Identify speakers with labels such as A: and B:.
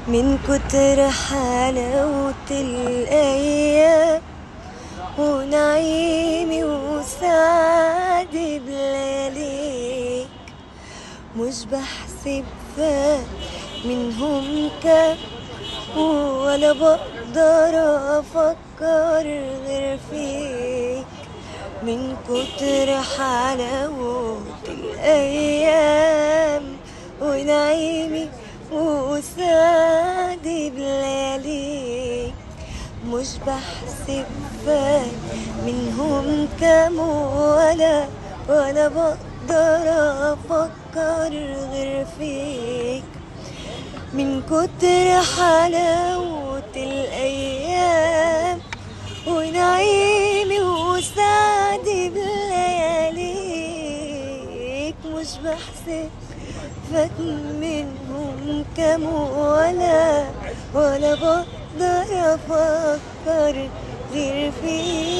A: من كتر حلاوة الأيام ونعيمي وسعادي بلياليك مش بحسب فات منهم كام ولا بقدر أفكر غير فيك من كتر حلاوة الأيام ونعيمي وسعدي بلياليك مش بحسب فات منهم كام ولا ولا بقدر أفكر غير فيك من كتر حلاوة الأيام ونعيمي وسعدي بلياليك مش بحسب فات منهم كام ولا ولا بقدر أفكر غير فيك